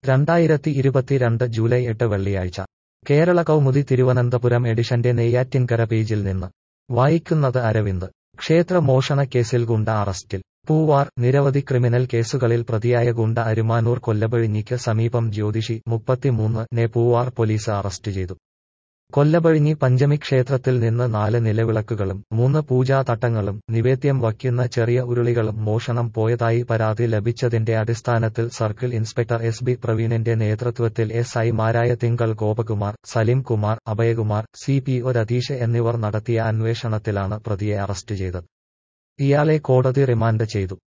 രണ്ടായിരത്തി ഇരുപത്തിരണ്ട് ജൂലൈ എട്ട് വെള്ളിയാഴ്ച കേരള കൗമുദി തിരുവനന്തപുരം എഡിഷന്റെ നെയ്യാറ്റിൻകര പേജിൽ നിന്ന് വായിക്കുന്നത് അരവിന്ദ് ക്ഷേത്ര മോഷണക്കേസിൽ ഗുണ്ട അറസ്റ്റിൽ പൂവാർ നിരവധി ക്രിമിനൽ കേസുകളിൽ പ്രതിയായ ഗുണ്ട അരുമാനൂർ കൊല്ലപഴിഞ്ഞിക്ക് സമീപം ജ്യോതിഷി മുപ്പത്തിമൂന്ന് നെ പൂവാർ പോലീസ് അറസ്റ്റ് ചെയ്തു കൊല്ലപഴിഞ്ഞി പഞ്ചമി ക്ഷേത്രത്തിൽ നിന്ന് നാല് നിലവിളക്കുകളും മൂന്ന് പൂജാതട്ടങ്ങളും നിവേദ്യം വയ്ക്കുന്ന ചെറിയ ഉരുളികളും മോഷണം പോയതായി പരാതി ലഭിച്ചതിന്റെ അടിസ്ഥാനത്തിൽ സർക്കിൾ ഇൻസ്പെക്ടർ എസ് ബി പ്രവീണിന്റെ നേതൃത്വത്തിൽ എസ് ഐമാരായ തിങ്കൾ Gopakumar Salim Kumar Abhayakumar C P O Ratheesh എന്നിവർ നടത്തിയ അന്വേഷണത്തിലാണ് പ്രതിയെ അറസ്റ്റ് ചെയ്തത് ഇയാളെ കോടതി റിമാൻഡ് ചെയ്തു